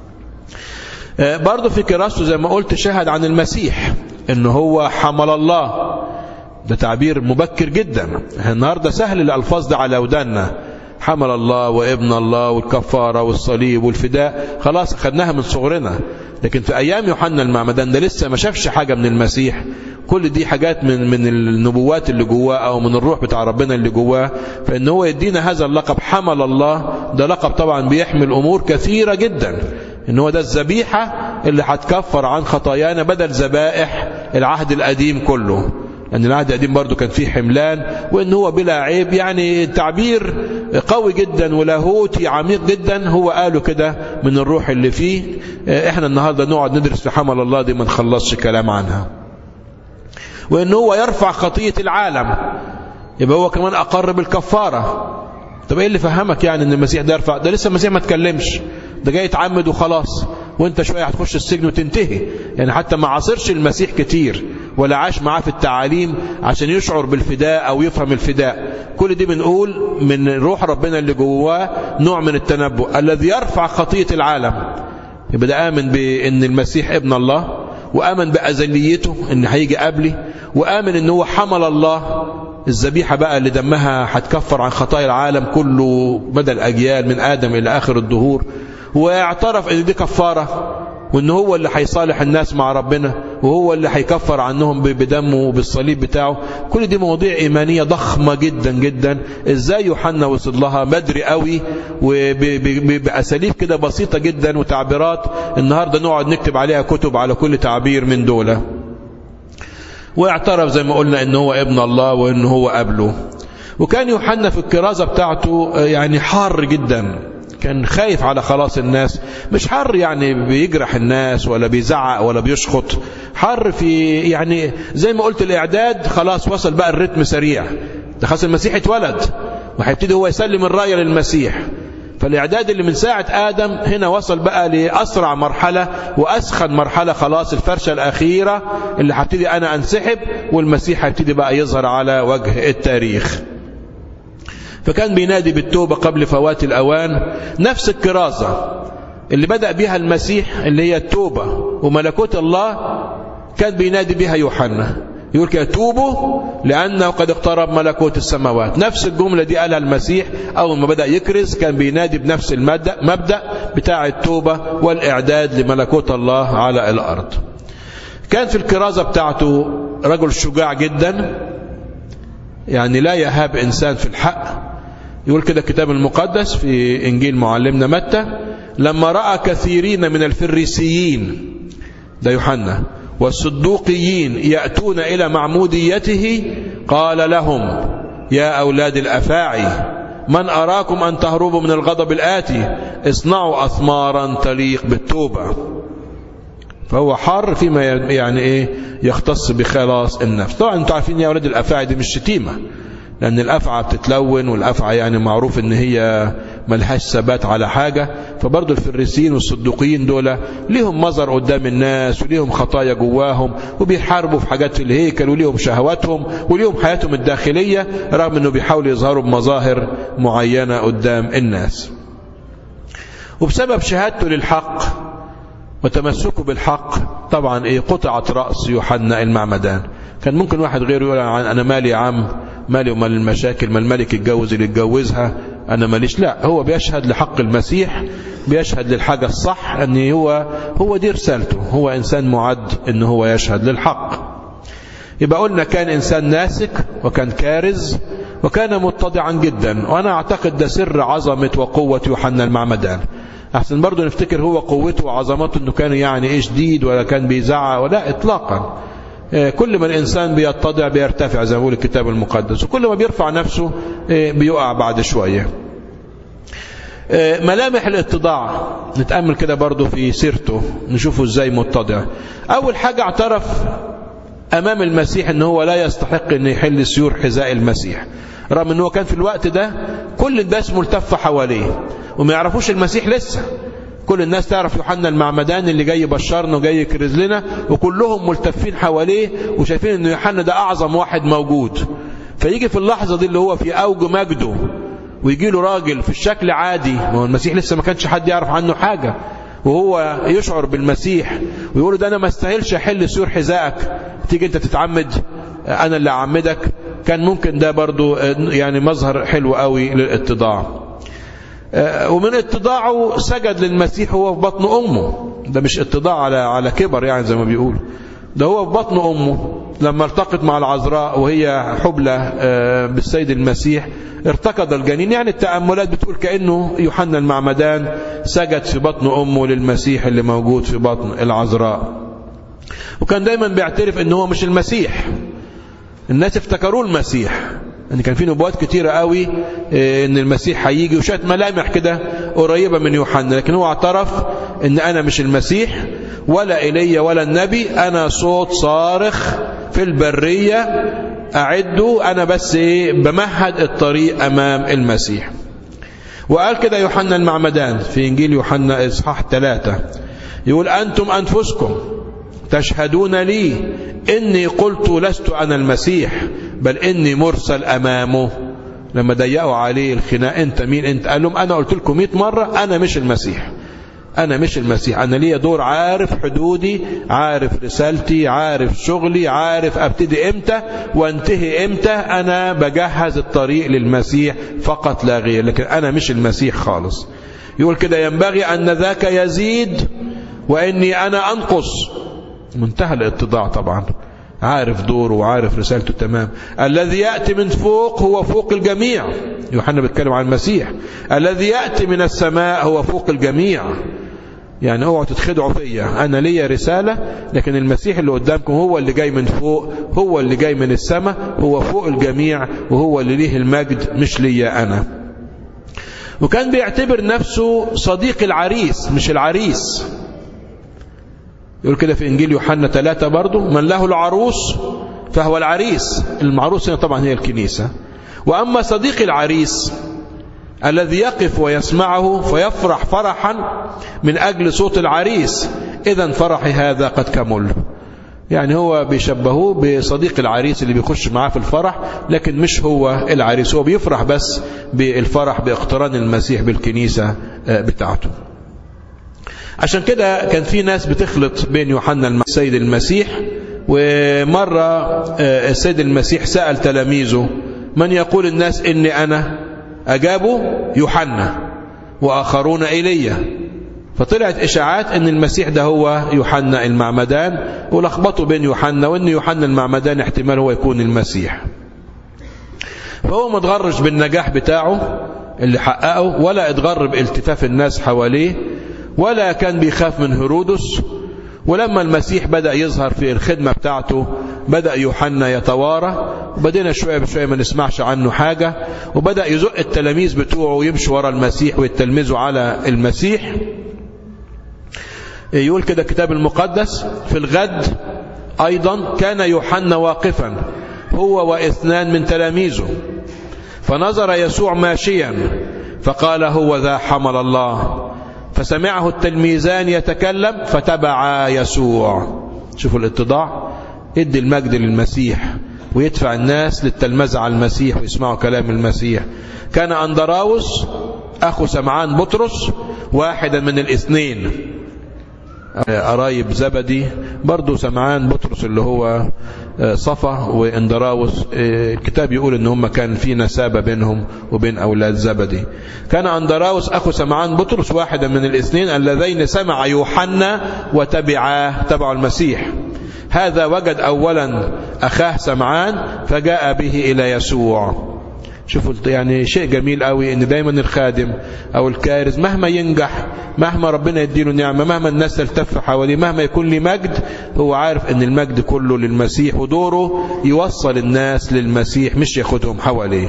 Speaker 1: برضه في كراسته زي ما قلت شهد عن المسيح ان هو حمل الله ده تعبير مبكر جدا النهارده سهل الالفاظ ده على ودانا حمل الله وابن الله والكفارة والصليب والفداء خلاص خدناها من صغرنا لكن في أيام يوحنا المعمدان ده لسه ما شافش حاجة من المسيح كل دي حاجات من من النبوات اللي جواه أو من الروح بتاع ربنا اللي جواه فإن هو يدينا هذا اللقب حمل الله ده لقب طبعا بيحمل أمور كثيرة جدا إن هو ده الذبيحة اللي هتكفر عن خطايانا بدل ذبائح العهد القديم كله لأن العهد القديم برضو كان فيه حملان وإن هو بلا عيب يعني تعبير قوي جدا ولاهوتي عميق جدا هو قاله كده من الروح اللي فيه احنا النهاردة نقعد ندرس في حمل الله دي ما نخلصش كلام عنها وإن هو يرفع خطية العالم يبقى هو كمان أقر بالكفارة طب ايه اللي فهمك يعني ان المسيح ده يرفع ده لسه المسيح ما تكلمش ده جاي يتعمد وخلاص وانت شوية هتخش السجن وتنتهي يعني حتى ما عاصرش المسيح كتير ولا عاش معاه في التعاليم عشان يشعر بالفداء او يفهم الفداء كل دي بنقول من روح ربنا اللي جواه نوع من التنبؤ الذي يرفع خطية العالم يبقى ده آمن بأن المسيح ابن الله وآمن بأزليته ان هيجي قبلي وآمن ان هو حمل الله الذبيحة بقى اللي دمها هتكفر عن خطايا العالم كله مدى الأجيال من آدم إلى آخر الدهور واعترف ان دي كفارة وان هو اللي هيصالح الناس مع ربنا وهو اللي هيكفر عنهم بدمه وبالصليب بتاعه كل دي مواضيع إيمانية ضخمة جدا جدا ازاي يوحنا وصل لها بدري قوي وبأساليب كده بسيطة جدا وتعبيرات النهاردة نقعد نكتب عليها كتب على كل تعبير من دول واعترف زي ما قلنا ان هو ابن الله وان هو قبله وكان يوحنا في الكرازة بتاعته يعني حار جدا كان خايف على خلاص الناس مش حر يعني بيجرح الناس ولا بيزعق ولا بيشخط حر في يعني زي ما قلت الإعداد خلاص وصل بقى الرتم سريع ده خلاص المسيح اتولد وهيبتدي هو يسلم الراية للمسيح فالإعداد اللي من ساعة آدم هنا وصل بقى لأسرع مرحلة وأسخن مرحلة خلاص الفرشة الأخيرة اللي هبتدي أنا أنسحب والمسيح هيبتدي بقى يظهر على وجه التاريخ فكان بينادي بالتوبة قبل فوات الأوان نفس الكرازة اللي بدأ بها المسيح اللي هي التوبة وملكوت الله كان بينادي بها يوحنا يقول كده توبوا لأنه قد اقترب ملكوت السماوات نفس الجملة دي قالها المسيح أول ما بدأ يكرز كان بينادي بنفس المبدأ مبدأ بتاع التوبة والإعداد لملكوت الله على الأرض كان في الكرازة بتاعته رجل شجاع جدا يعني لا يهاب إنسان في الحق يقول كده الكتاب المقدس في إنجيل معلمنا متى لما رأى كثيرين من الفريسيين ده يوحنا والصدوقيين يأتون إلى معموديته قال لهم يا أولاد الأفاعي من أراكم أن تهربوا من الغضب الآتي اصنعوا أثمارا تليق بالتوبة فهو حار فيما يعني ايه يختص بخلاص النفس طبعا انتوا عارفين يا اولاد الافاعي دي مش شتيمه لان الافعى بتتلون والافعى يعني معروف ان هي ملهاش ثبات على حاجة فبرضه الفريسيين والصدوقيين دول ليهم مظهر قدام الناس وليهم خطايا جواهم وبيحاربوا في حاجات في الهيكل وليهم شهواتهم وليهم حياتهم الداخلية رغم انه بيحاولوا يظهروا بمظاهر معينة قدام الناس وبسبب شهادته للحق وتمسكه بالحق طبعا ايه قطعت رأس يوحنا المعمدان كان ممكن واحد غيره يقول انا مالي يا عم مالي ومال المشاكل ما الملك يتجوز اللي يتجوزها انا ماليش لا هو بيشهد لحق المسيح بيشهد للحاجة الصح ان هو هو دي رسالته هو انسان معد ان هو يشهد للحق يبقى قلنا كان انسان ناسك وكان كارز وكان متضعا جدا وانا اعتقد ده سر عظمة وقوة يوحنا المعمدان احسن برضو نفتكر هو قوته وعظمته انه كان يعني ايه شديد ولا كان بيزعق ولا اطلاقا كل ما الإنسان بيتضع بيرتفع زي ما بيقول الكتاب المقدس وكل ما بيرفع نفسه بيقع بعد شوية ملامح الاتضاع نتأمل كده برضو في سيرته نشوفه ازاي متضع أول حاجة اعترف أمام المسيح ان هو لا يستحق ان يحل سيور حذاء المسيح رغم ان هو كان في الوقت ده كل الناس ملتفة حواليه وما يعرفوش المسيح لسه كل الناس تعرف يوحنا المعمدان اللي جاي يبشرنا وجاي يكرز لنا وكلهم ملتفين حواليه وشايفين ان يوحنا ده اعظم واحد موجود فيجي في اللحظة دي اللي هو في اوج مجده ويجي له راجل في الشكل عادي ما هو المسيح لسه ما كانش حد يعرف عنه حاجة وهو يشعر بالمسيح ويقول ده انا ما استاهلش احل سيور حذائك تيجي انت تتعمد انا اللي اعمدك كان ممكن ده برضو يعني مظهر حلو قوي للاتضاع ومن اتضاعه سجد للمسيح وهو في بطن أمه ده مش اتضاع على على كبر يعني زي ما بيقولوا ده هو في بطن أمه لما التقت مع العذراء وهي حبلى بالسيد المسيح ارتكض الجنين يعني التأملات بتقول كأنه يوحنا المعمدان سجد في بطن أمه للمسيح اللي موجود في بطن العذراء وكان دايما بيعترف ان هو مش المسيح الناس افتكروه المسيح ان كان في نبوات كتيرة قوي ان المسيح هيجي وشات ملامح كده قريبة من يوحنا لكن هو اعترف ان انا مش المسيح ولا ايليا ولا النبي انا صوت صارخ في البرية اعدوا انا بس ايه بمهد الطريق امام المسيح وقال كده يوحنا المعمدان في انجيل يوحنا اصحاح ثلاثة يقول انتم انفسكم تشهدون لي إني قلت لست أنا المسيح بل إني مرسل أمامه لما ضيقوا عليه الخناق أنت مين أنت قال لهم أنا قلت لكم 100 مرة أنا مش المسيح أنا مش المسيح أنا ليا دور عارف حدودي عارف رسالتي عارف شغلي عارف أبتدي إمتى وانتهي إمتى أنا بجهز الطريق للمسيح فقط لا غير لكن أنا مش المسيح خالص يقول كده ينبغي أن ذاك يزيد وإني أنا أنقص منتهى الاتضاع طبعا عارف دوره وعارف رسالته تمام الذي يأتي من فوق هو فوق الجميع يوحنا بيتكلم عن المسيح الذي يأتي من السماء هو فوق الجميع يعني اوعوا تتخدعوا فيا انا ليا رسالة لكن المسيح اللي قدامكم هو اللي جاي من فوق هو اللي جاي من السماء هو فوق الجميع وهو اللي ليه المجد مش ليا انا وكان بيعتبر نفسه صديق العريس مش العريس يقول كده في إنجيل يوحنا ثلاثة برضو من له العروس فهو العريس المعروس هنا طبعا هي الكنيسة وأما صديق العريس الذي يقف ويسمعه فيفرح فرحا من أجل صوت العريس إذا فرحي هذا قد كمل يعني هو بيشبهوه بصديق العريس اللي بيخش معاه في الفرح لكن مش هو العريس هو بيفرح بس بالفرح باقتران المسيح بالكنيسة بتاعته عشان كده كان في ناس بتخلط بين يوحنا السيد المسيح ومرة السيد المسيح سأل تلاميذه من يقول الناس إني أنا أجابوا يوحنا وآخرون إيليا فطلعت إشاعات أن المسيح ده هو يوحنا المعمدان ولخبطوا بين يوحنا وأن يوحنا المعمدان احتمال هو يكون المسيح فهو متغرش بالنجاح بتاعه اللي حققه ولا اتغر بالتفاف الناس حواليه ولا كان بيخاف من هيرودس ولما المسيح بدأ يظهر في الخدمة بتاعته بدأ يوحنا يتوارى وبدينا شوية بشوية ما نسمعش عنه حاجة وبدأ يزق التلاميذ بتوعه يمشوا ورا المسيح ويتلمذوا على المسيح يقول كده الكتاب المقدس في الغد أيضا كان يوحنا واقفا هو واثنان من تلاميذه فنظر يسوع ماشيا فقال هو ذا حمل الله فسمعه التلميذان يتكلم فتبعا يسوع شوفوا الاتضاع ادي المجد للمسيح ويدفع الناس للتلمذة على المسيح ويسمعوا كلام المسيح كان أندراوس أخو سمعان بطرس واحدا من الاثنين قرايب زبدي برضو سمعان بطرس اللي هو صفا واندراوس الكتاب يقول ان هم كان في نسابة بينهم وبين اولاد زبدي كان اندراوس اخو سمعان بطرس واحدا من الاثنين اللذين سمع يوحنا وتبعاه تبع المسيح هذا وجد اولا اخاه سمعان فجاء به الى يسوع شوفوا يعني شيء جميل قوي ان دايما الخادم او الكارز مهما ينجح مهما ربنا يديله نعمة مهما الناس تلتف حواليه مهما يكون لي مجد هو عارف ان المجد كله للمسيح ودوره يوصل الناس للمسيح مش ياخدهم حواليه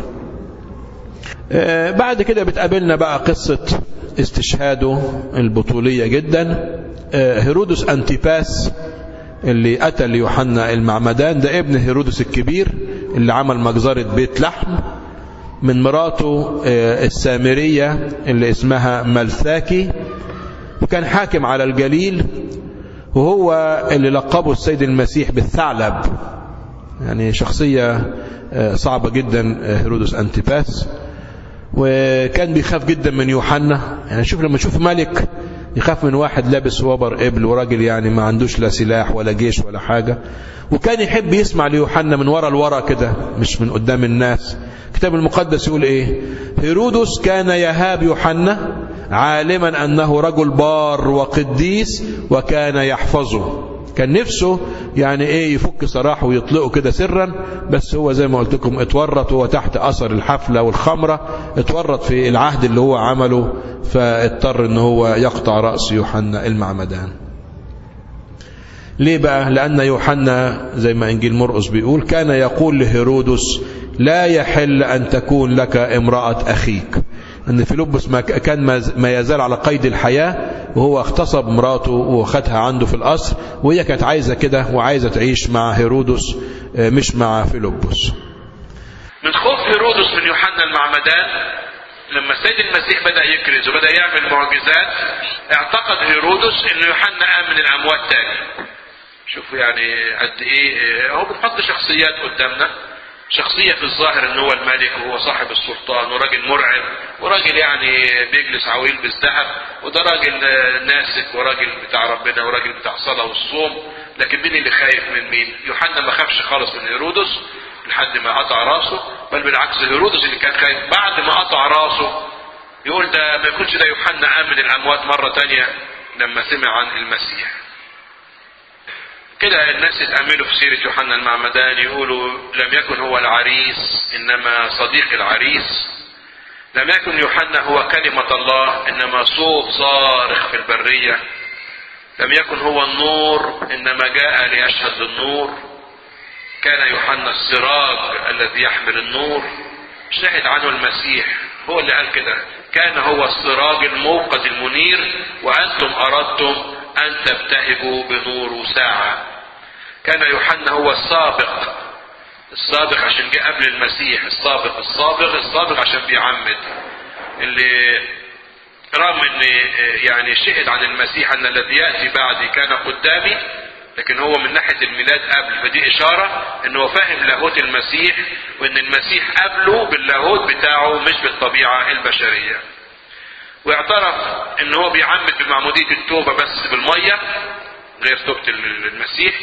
Speaker 1: آه بعد كده بتقابلنا بقى قصة استشهاده البطولية جدا آه هيرودس أنتيباس اللي قتل يوحنا المعمدان ده ابن هيرودس الكبير اللي عمل مجزرة بيت لحم من مراته السامرية اللي اسمها ملثاكي وكان حاكم على الجليل وهو اللي لقبه السيد المسيح بالثعلب يعني شخصية صعبة جدا هيرودس أنتيباس وكان بيخاف جدا من يوحنا يعني شوف لما تشوف ملك يخاف من واحد لابس وبر ابل وراجل يعني ما عندوش لا سلاح ولا جيش ولا حاجة وكان يحب يسمع ليوحنا من ورا لورا كده مش من قدام الناس الكتاب المقدس يقول ايه هيرودس كان يهاب يوحنا عالما انه رجل بار وقديس وكان يحفظه كان نفسه يعني ايه يفك سراحه ويطلقه كده سرا بس هو زي ما قلت لكم اتورط هو تحت اثر الحفله والخمره اتورط في العهد اللي هو عمله فاضطر ان هو يقطع راس يوحنا المعمدان ليه بقى لان يوحنا زي ما انجيل مرقس بيقول كان يقول لهيرودس لا يحل ان تكون لك امراه اخيك ان فيلبس ما كان ما يزال على قيد الحياه وهو اغتصب مراته وخدها عنده في القصر وهي كانت عايزه كده وعايزه تعيش مع هيرودس مش مع فيلبس
Speaker 2: من خوف هيرودس من يوحنا المعمدان لما السيد المسيح بدا يكرز وبدا يعمل معجزات اعتقد هيرودس ان يوحنا قام من الاموات تاني شوفوا يعني قد ايه هو بنحط شخصيات قدامنا شخصية في الظاهر ان هو الملك وهو صاحب السلطان وراجل مرعب وراجل يعني بيجلس عويل بالذهب وده راجل ناسك وراجل بتاع ربنا وراجل بتاع صلاة والصوم لكن مين اللي خايف من مين يوحنا ما خافش خالص من هيرودس لحد ما قطع راسه بل بالعكس هيرودس اللي كان خايف بعد ما قطع راسه يقول ده ما يكونش ده يوحنا قام من الاموات مرة تانية لما سمع عن المسيح كده الناس يتأملوا في سيرة يوحنا المعمدان يقولوا لم يكن هو العريس إنما صديق العريس لم يكن يوحنا هو كلمة الله إنما صوت صارخ في البرية لم يكن هو النور إنما جاء ليشهد بالنور كان يوحنا السراج الذي يحمل النور شهد عنه المسيح هو اللي قال كده كان هو السراج الموقد المنير وأنتم أردتم أن تبتهجوا بنور ساعة كان يوحنا هو السابق السابق عشان جه قبل المسيح السابق السابق السابق عشان بيعمد اللي رغم ان يعني شهد عن المسيح ان الذي ياتي بعدي كان قدامي لكن هو من ناحيه الميلاد قبل فدي اشاره ان هو فاهم لاهوت المسيح وان المسيح قبله باللاهوت بتاعه مش بالطبيعه البشريه واعترف ان هو بيعمد بمعموديه التوبه بس بالميه غير توبه المسيح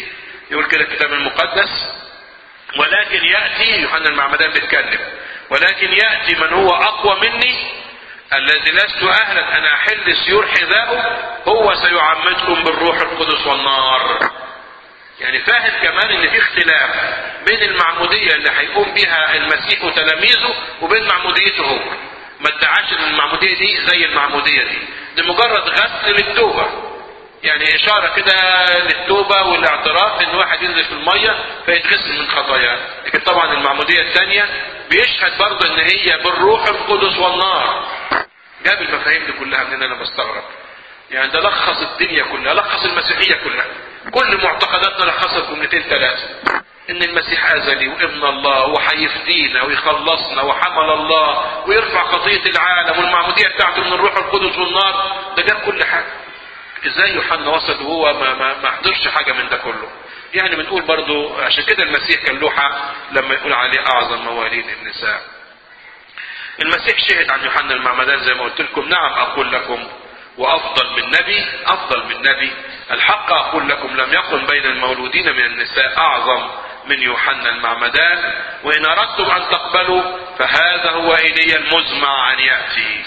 Speaker 2: يقول كده الكتاب المقدس ولكن يأتي يوحنا المعمدان بيتكلم ولكن يأتي من هو أقوى مني الذي لست أهلا أن أحل سيور حذاؤه هو سيعمدكم بالروح القدس والنار يعني فاهم كمان ان في اختلاف بين المعمودية اللي هيقوم بها المسيح وتلاميذه وبين معموديته هو ما ادعاش ان المعمودية دي زي المعمودية دي دي مجرد غسل للتوبة يعني اشارة كده للتوبة والاعتراف ان واحد ينزل في المية فيتغسل من خطاياه لكن طبعا المعمودية الثانية بيشهد برضه ان هي بالروح القدس والنار جاب المفاهيم دي كلها منين انا بستغرب يعني ده لخص الدنيا كلها لخص المسيحية كلها كل معتقداتنا لخصها في جملتين ثلاثة ان المسيح ازلي وابن الله وهيفدينا ويخلصنا وحمل الله ويرفع خطية العالم والمعمودية بتاعته من الروح القدس والنار ده جاب كل حاجة ازاي يوحنا وصل وهو ما, ما, ما حضرش حاجة من ده كله يعني بنقول برضو عشان كده المسيح كان لوحة لما يقول عليه اعظم مواليد النساء المسيح شهد عن يوحنا المعمدان زي ما قلت لكم نعم اقول لكم وافضل من نبي افضل من نبي الحق اقول لكم لم يكن بين المولودين من النساء اعظم من يوحنا المعمدان وان اردتم ان تقبلوا فهذا هو ايليا المزمع ان ياتي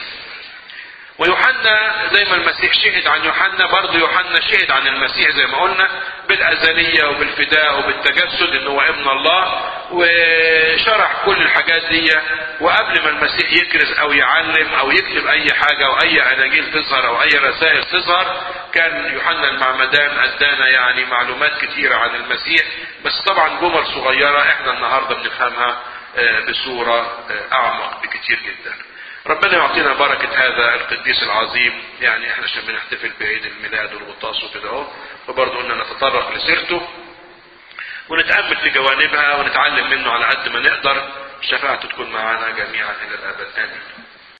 Speaker 2: ويوحنا زي ما المسيح شهد عن يوحنا برضه يوحنا شهد عن المسيح زي ما قلنا بالأزلية وبالفداء وبالتجسد إن هو ابن الله وشرح كل الحاجات دي وقبل ما المسيح يكرز أو يعلم أو يكتب أي حاجة أو أي أناجيل تظهر أو أي رسائل تظهر كان يوحنا المعمدان أدانا يعني معلومات كثيرة عن المسيح بس طبعا جمل صغيرة احنا النهاردة بنفهمها بصورة أعمق بكثير جدا ربنا يعطينا بركة هذا القديس العظيم يعني احنا عشان بنحتفل بعيد الميلاد والغطاس وكده اهو فبرضه قلنا نتطرق لسيرته ونتأمل في جوانبها ونتعلم منه على قد ما نقدر شفاعته تكون معنا جميعا إلى الأبد آمين